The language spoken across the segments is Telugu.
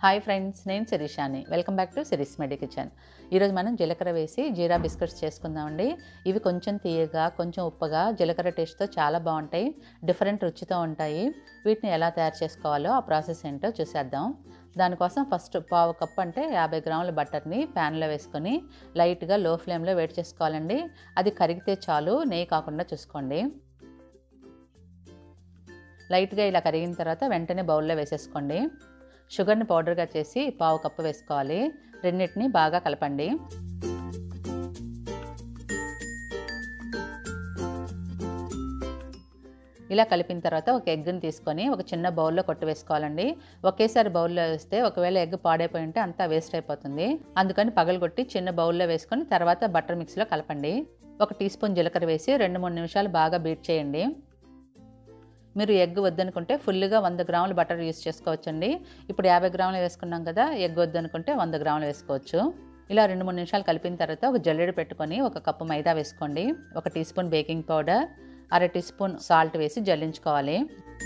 హాయ్ ఫ్రెండ్స్ నేను శిరీషాని వెల్కమ్ బ్యాక్ టు సిరీస్ మెడి కిచెన్ ఈరోజు మనం జీలకర్ర వేసి జీరా బిస్కెట్స్ చేసుకుందామండి ఇవి కొంచెం తీయగా కొంచెం ఉప్పగా జీలకర్ర టేస్ట్తో చాలా బాగుంటాయి డిఫరెంట్ రుచితో ఉంటాయి వీటిని ఎలా తయారు చేసుకోవాలో ఆ ప్రాసెస్ ఏంటో చూసేద్దాం దానికోసం ఫస్ట్ పావు కప్ అంటే యాభై గ్రాముల బటర్ని ప్యాన్లో వేసుకొని లైట్గా లో ఫ్లేమ్లో వేడి చేసుకోవాలండి అది కరిగితే చాలు నెయ్యి కాకుండా చూసుకోండి లైట్గా ఇలా కరిగిన తర్వాత వెంటనే బౌల్లో వేసేసుకోండి షుగర్ని పౌడర్గా చేసి పావు కప్పు వేసుకోవాలి రెండింటిని బాగా కలపండి ఇలా కలిపిన తర్వాత ఒక ఎగ్ని తీసుకొని ఒక చిన్న బౌల్లో కొట్టి వేసుకోవాలండి ఒకేసారి బౌల్లో వేస్తే ఒకవేళ ఎగ్ పాడైపోయి ఉంటే అంతా వేస్ట్ అయిపోతుంది అందుకని పగలగొట్టి చిన్న బౌల్లో వేసుకొని తర్వాత బటర్ మిక్స్లో కలపండి ఒక టీ స్పూన్ జీలకర్ర వేసి రెండు మూడు నిమిషాలు బాగా బీట్ చేయండి మీరు ఎగ్ వద్దనుకుంటే ఫుల్గా వంద గ్రాములు బటర్ యూస్ చేసుకోవచ్చండి ఇప్పుడు యాభై గ్రాములు వేసుకున్నాం కదా ఎగ్ వద్దనుకుంటే వంద గ్రాములు వేసుకోవచ్చు ఇలా రెండు మూడు నిమిషాలు కలిపిన తర్వాత ఒక జల్లెడ పెట్టుకొని ఒక కప్పు మైదా వేసుకోండి ఒక టీ స్పూన్ బేకింగ్ పౌడర్ అర టీ స్పూన్ సాల్ట్ వేసి జల్లించుకోవాలి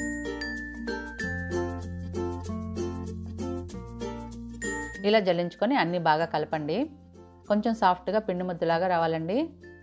ఇలా జల్లించుకొని అన్నీ బాగా కలపండి కొంచెం సాఫ్ట్గా పిండి ముద్దలాగా రావాలండి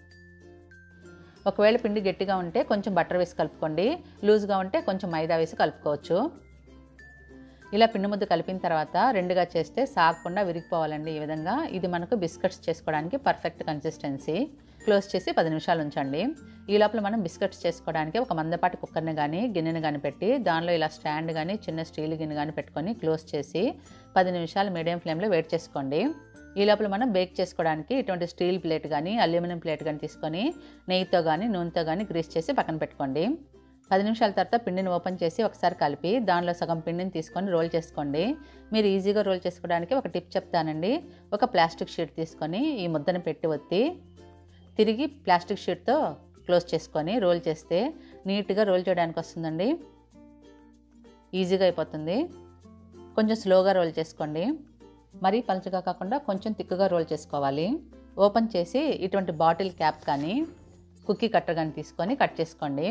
ఒకవేళ పిండి గట్టిగా ఉంటే కొంచెం బటర్ వేసి కలుపుకోండి లూజ్గా ఉంటే కొంచెం మైదా వేసి కలుపుకోవచ్చు ఇలా పిండి ముద్ద కలిపిన తర్వాత రెండుగా చేస్తే సాగకుండా విరిగిపోవాలండి ఈ విధంగా ఇది మనకు బిస్కెట్స్ చేసుకోవడానికి పర్ఫెక్ట్ కన్సిస్టెన్సీ క్లోజ్ చేసి పది నిమిషాలు ఉంచండి ఈ లోపల మనం బిస్కెట్స్ చేసుకోవడానికి ఒక మందపాటి కుక్కర్ని కానీ గిన్నెని కానీ పెట్టి దానిలో ఇలా స్టాండ్ కానీ చిన్న స్టీల్ గిన్నె కానీ పెట్టుకొని క్లోజ్ చేసి పది నిమిషాలు మీడియం ఫ్లేమ్లో వేట్ చేసుకోండి ఈ లోపల మనం బేక్ చేసుకోవడానికి ఇటువంటి స్టీల్ ప్లేట్ కానీ అల్యూమినియం ప్లేట్ కానీ తీసుకొని నెయ్యితో కానీ నూనెతో కానీ గ్రీస్ చేసి పక్కన పెట్టుకోండి పది నిమిషాల తర్వాత పిండిని ఓపెన్ చేసి ఒకసారి కలిపి దానిలో సగం పిండిని తీసుకొని రోల్ చేసుకోండి మీరు ఈజీగా రోల్ చేసుకోవడానికి ఒక టిప్ చెప్తానండి ఒక ప్లాస్టిక్ షీట్ తీసుకొని ఈ ముద్దను పెట్టి ఒత్తి తిరిగి ప్లాస్టిక్ షీట్తో క్లోజ్ చేసుకొని రోల్ చేస్తే నీట్గా రోల్ చేయడానికి వస్తుందండి ఈజీగా అయిపోతుంది కొంచెం స్లోగా రోల్ చేసుకోండి మరీ పలుచగా కాకుండా కొంచెం తిక్కుగా రోల్ చేసుకోవాలి ఓపెన్ చేసి ఇటువంటి బాటిల్ క్యాప్ కానీ కుక్కీ కట్టర్ కానీ తీసుకొని కట్ చేసుకోండి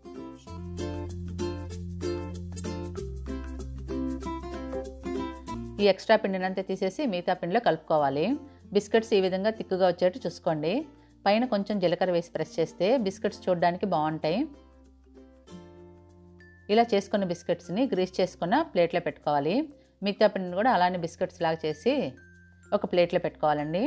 ఈ ఎక్స్ట్రా పిండినంతా తీసేసి మిగతా పిండిలో కలుపుకోవాలి బిస్కెట్స్ ఈ విధంగా తిక్కుగా వచ్చేట్టు చూసుకోండి పైన కొంచెం జీలకర్ర వేసి ప్రెస్ చేస్తే బిస్కెట్స్ చూడడానికి బాగుంటాయి ఇలా చేసుకున్న బిస్కెట్స్ని గ్రీస్ చేసుకున్న ప్లేట్లో పెట్టుకోవాలి మిగతా పిండిని కూడా అలానే బిస్కెట్స్ లాగా చేసి ఒక ప్లేట్లో పెట్టుకోవాలండి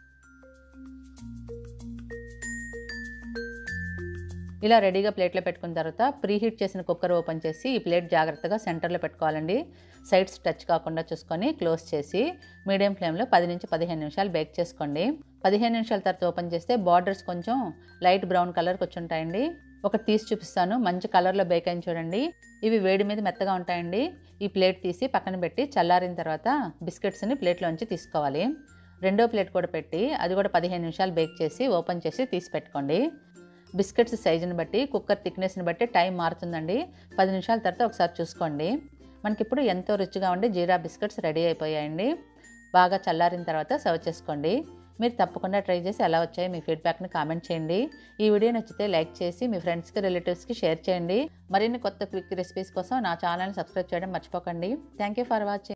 ఇలా రెడీగా ప్లేట్లో పెట్టుకున్న తర్వాత ప్రీ హీట్ చేసిన కుక్కర్ ఓపెన్ చేసి ఈ ప్లేట్ జాగ్రత్తగా సెంటర్లో పెట్టుకోవాలండి సైడ్స్ టచ్ కాకుండా చూసుకొని క్లోజ్ చేసి మీడియం ఫ్లేమ్లో పది నుంచి పదిహేను నిమిషాలు బేక్ చేసుకోండి పదిహేను నిమిషాల తర్వాత ఓపెన్ చేస్తే బార్డర్స్ కొంచెం లైట్ బ్రౌన్ కలర్కి వచ్చి ఉంటాయండి ఒక తీసి చూపిస్తాను మంచి కలర్లో బేక్ అయిన చూడండి ఇవి వేడి మీద మెత్తగా ఉంటాయండి ఈ ప్లేట్ తీసి పక్కన పెట్టి చల్లారిన తర్వాత బిస్కెట్స్ని ప్లేట్లోంచి తీసుకోవాలి రెండో ప్లేట్ కూడా పెట్టి అది కూడా పదిహేను నిమిషాలు బేక్ చేసి ఓపెన్ చేసి తీసి పెట్టుకోండి బిస్కెట్స్ సైజుని బట్టి కుక్కర్ థిక్నెస్ని బట్టి టైం మారుతుందండి పది నిమిషాల తర్వాత ఒకసారి చూసుకోండి మనకి ఇప్పుడు ఎంతో రుచిగా ఉండి జీరా బిస్కెట్స్ రెడీ అయిపోయాయండి బాగా చల్లారిన తర్వాత సర్వ్ చేసుకోండి మీరు తప్పకుండా ట్రై చేసి ఎలా వచ్చాయో మీ ఫీడ్బ్యాక్ని కామెంట్ చేయండి ఈ వీడియో నచ్చితే లైక్ చేసి మీ ఫ్రెండ్స్కి రిలేటివ్స్కి షేర్ చేయండి మరిన్ని కొత్త క్విక్ రెసిపీస్ కోసం నా ఛానల్ని సబ్స్క్రైబ్ చేయడం మర్చిపోకండి థ్యాంక్ యూ ఫర్ వాచింగ్